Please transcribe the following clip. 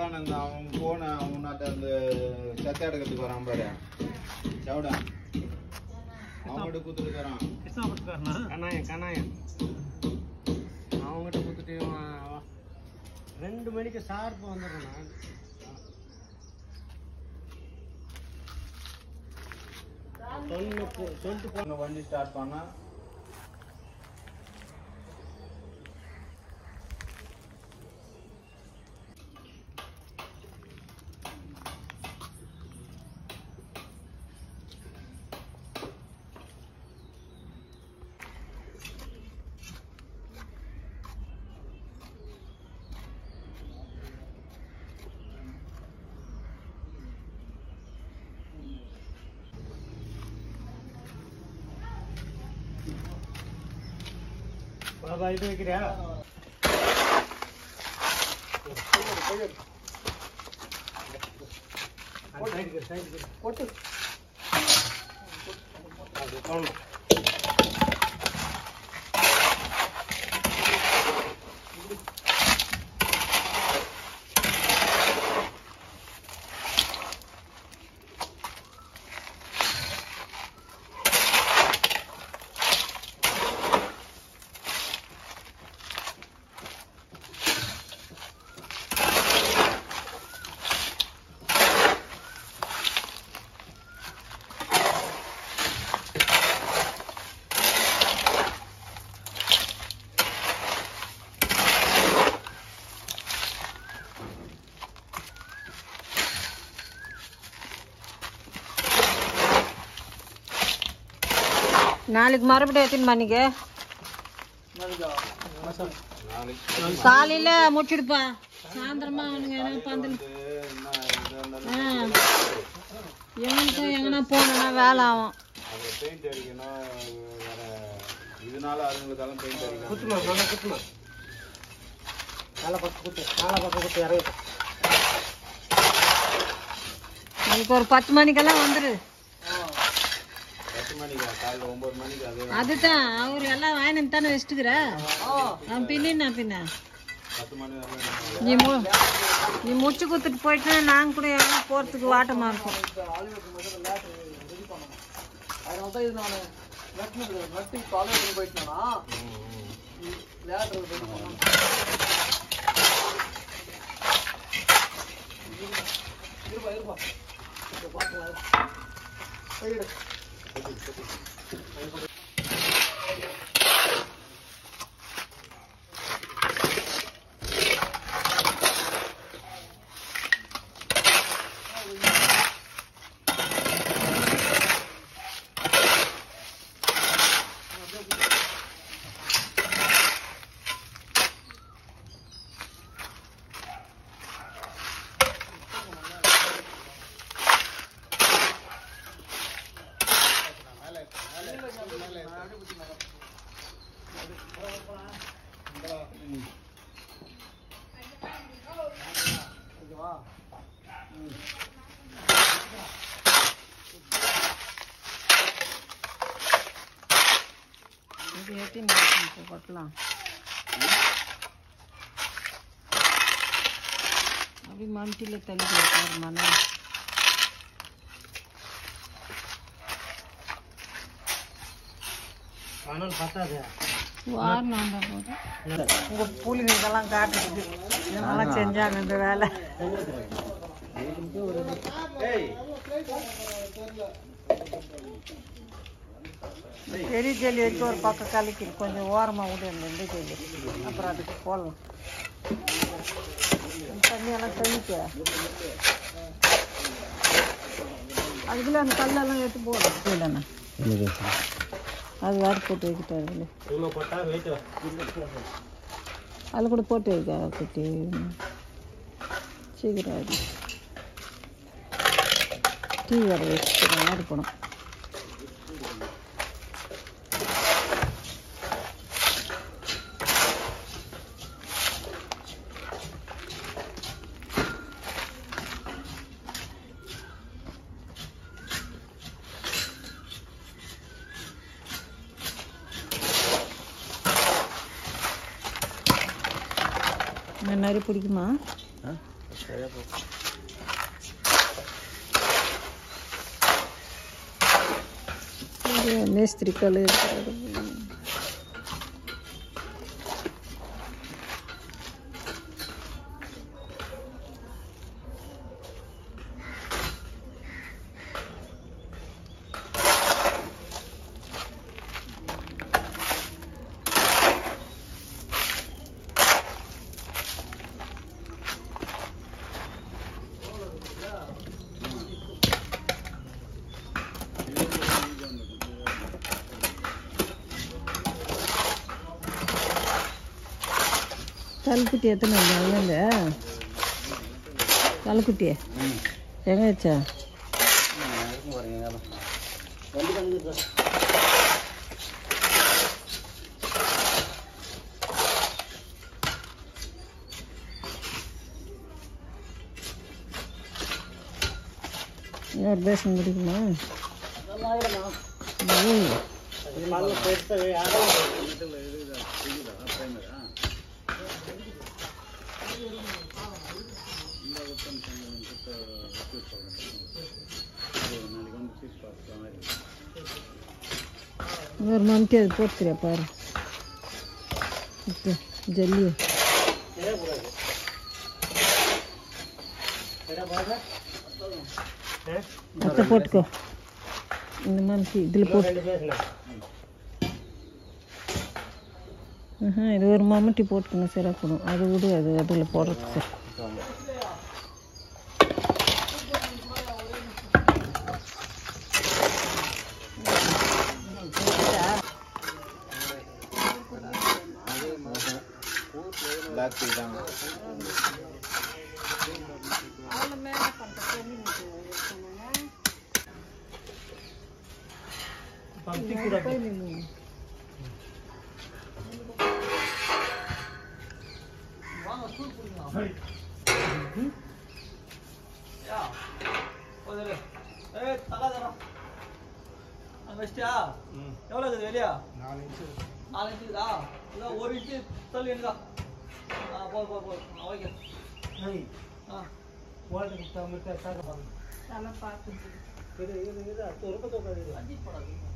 கொடுக்கலான்னு இருந்தேன் அவன் போன அவனாட்ட அந்த சத்த எடுக்கிறதுக்கு வரான் பாரு சவுடா அவன்கிட்ட கொடுத்துருக்கான் கண்ணாயம் கண்ணாயம் அவங்ககிட்ட கொடுத்துட்டு இவன் அவன் ரெண்டு மணிக்கு ஷார்ப்பு வந்துடுறேன் நான் தொண்ணூறு சொல்லிட்டு போ இங்க வண்டி ஸ்டார்ட் பண்ணா பாபா இது வைக்கிறியா போட்டு அது போடணும். நாளைக்கு மறுபடியும் எத்தனை மணிக்கு நாளைக்கு காலையில முடிச்சிடுப்பா சாயந்தரமா அவனுங்க என்ன பந்தல் வந்து என்ன இதா இருந்தாலும் எங்களுக்கு எங்கன்னா போனோம்னா வேலை ஆகும் அது பெயிண்ட் அடிக்கணும் வேற இதனால அதுங்களுக்கெல்லாம் பெயிண்ட் அடிக்கணும் குத்துமா நல்லா குத்துமா மேலே பக்கம் குத்து மேலே பக்கம் குத்து இறங்கி அதுக்கு ஒரு பத்து மணிக்கெல்லாம் வந்துரு பத்து மணிக்கா காலையில் ஒன்பது மணிக்கு அது அதுதான் அவர் எல்லாம் வாங்கினு தானே வச்சுட்டுக்கிற அவன் பின்னா பின்ன பத்து மணி வரைக்கும் நீ மு நீ முடிச்சு கொடுத்துட்டு போயிட்டு நாங்க கூட எங்கன்னா போறதுக்கு வாட்டமா இருக்கும் அதனால தான் இது நான் நட்டு நட்டு காலேஜ் போயிட்டேன்னா லேட்டர் ரெடி பண்ணணும் இருப்பா இருப்பா இதை பார்க்கலாம் கையிடு ஓகேவா இது ஏற்றி கொட்டலாம் அப்படி மம்டியில் தள்ளி கொடுப்பாரு மண்ணை ஆனால் பத்தாது வாரம் போது உங்க புள்ளிங்களுக்கெல்லாம் காட்டுறது இதெல்லாம் செஞ்சாங்க இந்த வேலை பெரிய ஜெல்லி வரைக்கும் ஒரு பக்கம் கலக்கி கொஞ்சம் ஓரமாக விடு அந்த இந்த ஜெல்லி அப்புறம் அதுக்கு போடலாம் அந்த தண்ணியெல்லாம் தெளிக்க அதுக்குள்ள அந்த கல்லெல்லாம் எடுத்து போடும் இல்லைண்ணா அது வேறு போட்டு வைக்கிட்டாரு அதில் இவ்வளோ போட்டால் வெயிட் அதில் கூட போட்டு வைக்க குட்டி சீக்கிரம் அது டீ வர வச்சுக்கிற மாதிரி இருக்கணும் இந்த மாதிரி பிடிக்குமா இது மேஸ்திரி கல் இருக்கிறது. கல்குட்டி எத்தனை வந்து அங்கேருந்து கல்குட்டி எங்கே வச்சா வண்டி வந்து இன்னொரு பேசன் முடிக்குமா ஏய், நல்ல பெருசாக யாரும் இன்னொரு மம்டி அது போட்டுக்கிறியா பாரு இப்போ ஜல்லி செய்யக்கூடாது என்ன பாருங்க அத்தை போட்டுக்கோ இந்த மம்டி இதில் போட்டு ரெண்டு பேசுனா ஆஹா, இது ஒரு மம்முட்டி போட்டுக்கணும் சிறக்கணும் அது விடு அது அதில் போடுறதுக்கு பிளாக் டீ தான் பம்பி கூட எவ்வளோ இருக்குது வெளியா நாலு இன்ச்சு இருக்குதா இல்லை ஒரு இன்ச்சு தள்ளி இருக்கா ஆ போ போ போ ஓகே ஆ ஓட்டுக்கு தம்பிட்டு சாக்க பாருங்க இது இது இது தொறுக்க தொக்காது அஞ்சு போடாது